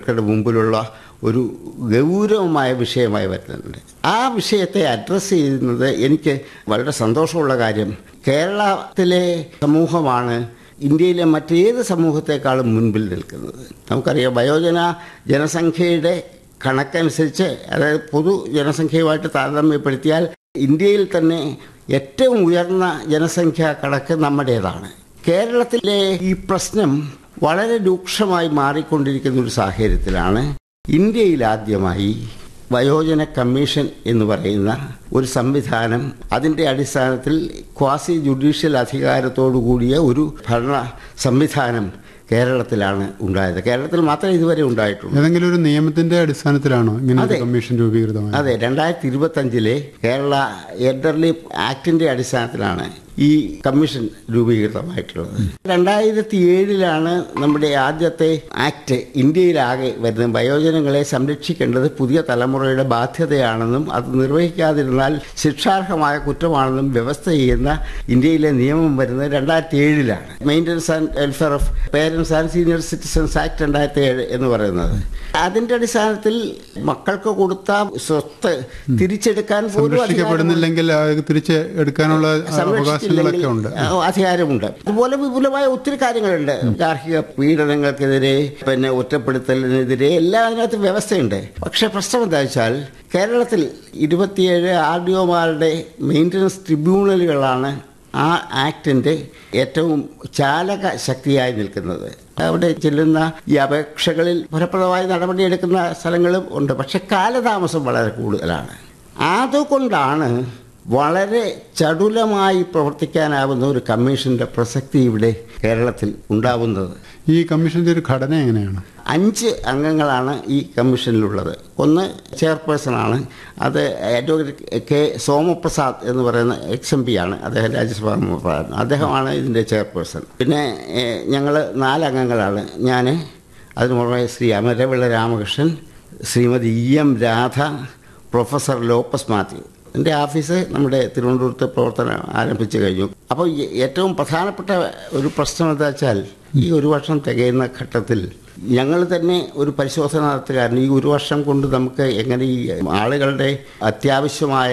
നേതാക്കന്മാർക്കുടെ മുമ്പിലുള്ള ഒരു ഗൗരവമായ വിഷയമായി വരുന്നുണ്ട് ആ വിഷയത്തെ അഡ്രസ്സ് ചെയ്യുന്നത് എനിക്ക് വളരെ സന്തോഷമുള്ള കാര്യം കേരളത്തിലെ സമൂഹമാണ് ഇന്ത്യയിലെ മറ്റേത് സമൂഹത്തെക്കാളും മുൻപിൽ നിൽക്കുന്നത് നമുക്കറിയാം വയോജന ജനസംഖ്യയുടെ കണക്കനുസരിച്ച് അതായത് പൊതു ജനസംഖ്യയുമായിട്ട് താരതമ്യപ്പെടുത്തിയാൽ ഇന്ത്യയിൽ തന്നെ ഏറ്റവും ഉയർന്ന ജനസംഖ്യ കണക്ക് നമ്മുടേതാണ് കേരളത്തിലെ ഈ പ്രശ്നം വളരെ രൂക്ഷമായി മാറിക്കൊണ്ടിരിക്കുന്ന ഒരു സാഹചര്യത്തിലാണ് ഇന്ത്യയിൽ ആദ്യമായി വയോജന കമ്മീഷൻ എന്ന് പറയുന്ന ഒരു സംവിധാനം അതിൻ്റെ അടിസ്ഥാനത്തിൽ ക്വാസി ജുഡീഷ്യൽ അധികാരത്തോടു കൂടിയ ഒരു ഭരണ സംവിധാനം കേരളത്തിലാണ് ഉണ്ടായത് കേരളത്തിൽ മാത്രമേ ഇതുവരെ ഉണ്ടായിട്ടുള്ളൂ ഏതെങ്കിലും ഒരു നിയമത്തിന്റെ അടിസ്ഥാനത്തിലാണോ ഇങ്ങനെ ഒരു അതെ. കമ്മീഷൻ രൂപീകൃതമായത് അതെ രണ്ടായിരത്തി ഇരുപത്തഞ്ചിലെ കേരള എൽഡർലി ആക്ടിന്റെ അടിസ്ഥാനത്തിലാണ് ഈ കമ്മീഷൻ രൂപീകൃതമായിട്ടുള്ളത് രണ്ടായിരത്തി ഏഴിലാണ് നമ്മുടെ ആദ്യത്തെ ആക്ട് ഇന്ത്യയിലാകെ വരുന്നത് വയോജനങ്ങളെ സംരക്ഷിക്കേണ്ടത് പുതിയ തലമുറയുടെ ബാധ്യതയാണെന്നും അത് നിർവഹിക്കാതിരുന്നാൽ ശിക്ഷാർഹമായ കുറ്റമാണെന്നും വ്യവസ്ഥ ചെയ്യുന്ന ഇന്ത്യയിലെ നിയമം വരുന്നത് രണ്ടായിരത്തി ഏഴിലാണ് maintenance and welfare of parents and senior citizens act രണ്ടായിരത്തി ഏഴ് എന്ന് പറയുന്നത് അതിന്റെ അടിസ്ഥാനത്തിൽ മക്കൾക്ക് കൊടുത്ത സ്വത്ത് തിരിച്ചെടുക്കാൻ പോലും അധികാരമുണ്ട്. സംരക്ഷിക്കപ്പെടുന്നില്ലെങ്കിൽ അത് തിരിച്ച് എടുക്കാനുള്ള അവകാശങ്ങളൊക്കെ ഉണ്ട് ആ, അധികാരമുണ്ട് അതുപോലെ വിപുലമായ ഒത്തിരി കാര്യങ്ങളുണ്ട് ഗാർഹിക പീഡനങ്ങൾക്കെതിരെ പിന്നെ ഒറ്റപ്പെടുത്തലിനെതിരെ എല്ലാം അതിനകത്ത് വ്യവസ്ഥയുണ്ട് പക്ഷെ പ്രശ്നം എന്താ വെച്ചാൽ കേരളത്തിൽ ഇരുപത്തിയേഴ് ആർ ഡി ഒമാരുടെ മെയിൻ്റനൻസ് ട്രിബ്യൂണലുകളാണ് ആ ആക്ടിന്റെ ഏറ്റവും ചാലക ശക്തിയായി നിൽക്കുന്നത് അവിടെ ചെല്ലുന്ന ഈ അപേക്ഷകളിൽ ഫലപ്രദമായി നടപടിയെടുക്കുന്ന സ്ഥലങ്ങളും ഉണ്ട് പക്ഷെ കാലതാമസം വളരെ കൂടുതലാണ് അതുകൊണ്ടാണ് വളരെ ചടുലമായി പ്രവർത്തിക്കാനാവുന്ന ഒരു കമ്മീഷന്റെ പ്രസക്തി ഇവിടെ കേരളത്തിൽ ഉണ്ടാവുന്നത് ഈ കമ്മീഷന്റെ ഒരു ഘടന എങ്ങനെയാണ് അഞ്ച് അംഗങ്ങളാണ് ഈ കമ്മീഷനിലുള്ളത് ഒന്ന് ചെയർപേഴ്സണാണ് അത് അഡ്വക്കേറ്റ് കെ സോമപ്രസാദ് എന്ന് പറയുന്ന എക്സ് എം പി ആണ് അദ്ദേഹം രാജ്യസഭാ മെമ്പറാണ് അദ്ദേഹമാണ് ഇതിൻ്റെ ചെയർപേഴ്സൺ പിന്നെ ഞങ്ങൾ നാലംഗങ്ങളാണ് ഞാൻ അതിന് പുറമെ Shri Amaravila Ramakrishnan Shrimati E M Radha professor Lopez Mathew എൻ്റെ ഓഫീസ് നമ്മുടെ തിരുവനന്തപുരത്ത് പ്രവർത്തനം ആരംഭിച്ചു കഴിഞ്ഞു അപ്പോൾ ഈ ഏറ്റവും പ്രധാനപ്പെട്ട ഒരു പ്രശ്നം എന്താ വെച്ചാൽ ഈ ഒരു വർഷം തികയുന്ന ഘട്ടത്തിൽ ഞങ്ങൾ തന്നെ ഒരു പരിശോധന നടത്തുകയായിരുന്നു ഈ ഒരു വർഷം കൊണ്ട് നമുക്ക് എങ്ങനെ ഈ ആളുകളുടെ അത്യാവശ്യമായ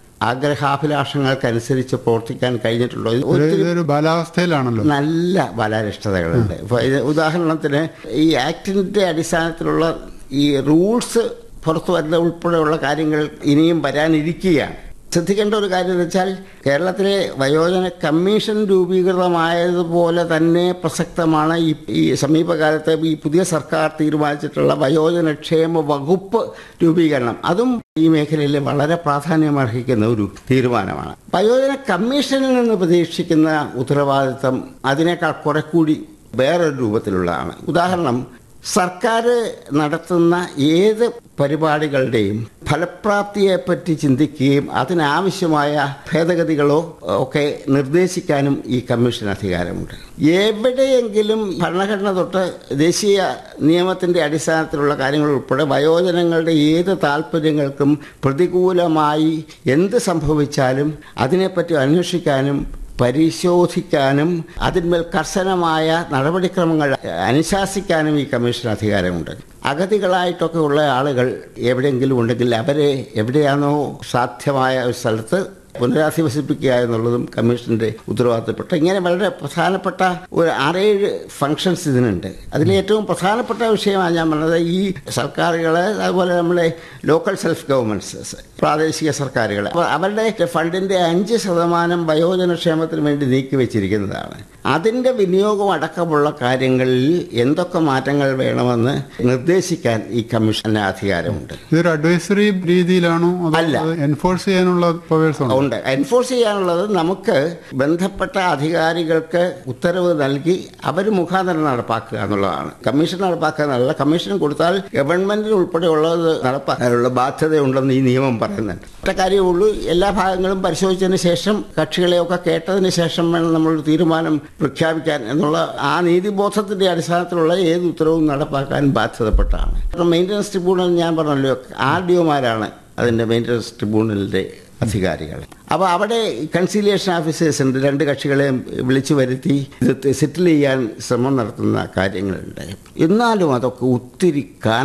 ആഗ്രഹാഭിലാഷങ്ങൾക്കനുസരിച്ച് പ്രവർത്തിക്കാൻ കഴിഞ്ഞിട്ടുള്ളൂ ഇത് ഒരു- ഒത്തിരി ഇതൊരു ബാലാവസ്ഥയിലാണല്ലോ നല്ല ബലാരിഷ്ടതകളുണ്ട് ഇപ്പോൾ ഇത് ഉദാഹരണത്തിന് ഈ ആക്ടിന്റെ അടിസ്ഥാനത്തിലുള്ള ഈ റൂൾസ് പുറത്തു വരുന്ന ഉൾപ്പെടെയുള്ള കാര്യങ്ങൾ ഇനിയും വരാനിരിക്കുകയാണ് ശ്രദ്ധിക്കേണ്ട ഒരു കാര്യം എന്ന് വെച്ചാൽ കേരളത്തിലെ വയോജന കമ്മീഷൻ രൂപീകൃതമായതുപോലെ തന്നെ പ്രസക്തമാണ് ഈ ഈ സമീപകാലത്തെ ഈ പുതിയ സർക്കാർ തീരുമാനിച്ചിട്ടുള്ള വയോജനക്ഷേമ വകുപ്പ് രൂപീകരണം അതും ഈ മേഖലയിൽ വളരെ പ്രാധാന്യമർഹിക്കുന്ന ഒരു തീരുമാനമാണ് വയോജന കമ്മീഷനിൽ നിന്ന് പ്രതീക്ഷിക്കുന്ന ഉത്തരവാദിത്തം അതിനേക്കാൾ കുറെ കൂടി വേറൊരു രൂപത്തിലുള്ളതാണ് ഉദാഹരണം സർക്കാർ നടത്തുന്ന ഏത് പരിപാടികളുടെയും ഫലപ്രാപ്തിയെപ്പറ്റി ചിന്തിക്കുകയും അതിനാവശ്യമായ ഭേദഗതികളോ ഒക്കെ നിർദ്ദേശിക്കാനും ഈ കമ്മീഷൻ അധികാരമുണ്ട് എവിടെയെങ്കിലും ഭരണഘടന തൊട്ട് ദേശീയ നിയമത്തിന്റെ അടിസ്ഥാനത്തിലുള്ള കാര്യങ്ങൾ ഉൾപ്പെടെ വയോജനങ്ങളുടെ ഏത് താല്പര്യങ്ങൾക്കും പ്രതികൂലമായി എന്ത് സംഭവിച്ചാലും അതിനെപ്പറ്റി അന്വേഷിക്കാനും പരിശോധിക്കാനും അതിന്മേൽ കർശനമായ നടപടിക്രമങ്ങൾ അനുശാസിക്കാനും ഈ കമ്മീഷൻ അധികാരമുണ്ട് അഗതികളായിട്ടൊക്കെ ഉള്ള ആളുകൾ എവിടെയെങ്കിലും ഉണ്ടെങ്കിൽ അവരെ എവിടെയാണോ സാധ്യമായ ഒരു സ്ഥലത്ത് പുനരധിവസിപ്പിക്കുക എന്നുള്ളതും കമ്മീഷന്റെ ഉത്തരവാദിത്തപ്പെട്ട ഇങ്ങനെ വളരെ പ്രധാനപ്പെട്ട ഒരു ആറേഴ് ഫങ്ഷൻസ് ഇതിനുണ്ട് അതിൽ ഏറ്റവും പ്രധാനപ്പെട്ട വിഷയമാണ് ഞാൻ പറഞ്ഞത് ഈ സർക്കാരുകൾ അതുപോലെ നമ്മുടെ ലോക്കൽ സെൽഫ് ഗവൺമെന്റ്സ് പ്രാദേശിക സർക്കാരുകൾ അപ്പോൾ അവരുടെ ഫണ്ടിന്റെ അഞ്ച് ശതമാനം വയോജനക്ഷേമത്തിന് വേണ്ടി നീക്കി വെച്ചിരിക്കുന്നതാണ് അതിന്റെ വിനിയോഗം അടക്കമുള്ള കാര്യങ്ങളിൽ എന്തൊക്കെ മാറ്റങ്ങൾ വേണമെന്ന് നിർദ്ദേശിക്കാൻ ഈ കമ്മീഷന് അധികാരമുണ്ട് ഇതൊരു അഡ്വൈസറി രീതിയിലാണോ അല്ല. അതോ എൻഫോഴ്സ് ചെയ്യാനുള്ള പവേഴ്സ് ഉണ്ടോ ഉണ്ട് എൻഫോഴ്സ് ചെയ്യാനുള്ളത് നമുക്ക് ബന്ധപ്പെട്ട അധികാരികൾക്ക് ഉത്തരവ് നൽകി അവർ മുഖാന്തരം നടപ്പാക്കുക എന്നുള്ളതാണ് കമ്മീഷൻ നടപ്പാക്കുക എന്നല്ല കമ്മീഷൻ കൊടുത്താൽ ഗവൺമെന്റിന് ഉൾപ്പെടെയുള്ളത് നടപ്പാക്കാനുള്ള ബാധ്യതയുണ്ടെന്ന് ഈ നിയമം പറയുന്നുണ്ട് ഒറ്റ കാര്യമുള്ളൂ എല്ലാ ഭാഗങ്ങളും പരിശോധിച്ചതിന് ശേഷം കക്ഷികളെയൊക്കെ കേട്ടതിന് ശേഷം വേണം നമ്മൾ ഒരു തീരുമാനം പ്രഖ്യാപിക്കാൻ എന്നുള്ള ആ നീതിബോധത്തിന്റെ അടിസ്ഥാനത്തിലുള്ള ഏത് ഉത്തരവും നടപ്പാക്കാൻ ബാധ്യതപ്പെട്ടാണ് മെയിൻ്റനൻസ് ട്രിബ്യൂണൽ ഞാൻ പറഞ്ഞല്ലോ ആർ ഡി ഒമാരാണ് അതിന്റെ മെയിൻ്റനൻസ് ട്രിബ്യൂണലിന്റെ അധികാരികൾ അപ്പോൾ അവിടെ കൺസീലിയേഷൻ ഓഫീസേഴ്സ് ഉണ്ട് രണ്ട് കക്ഷികളെയും വിളിച്ചു വരുത്തി ഇത് സെറ്റിൽ ചെയ്യാൻ ശ്രമം നടത്തുന്ന കാര്യങ്ങളുണ്ട് എന്നാലും അതൊക്കെ ഒത്തിരി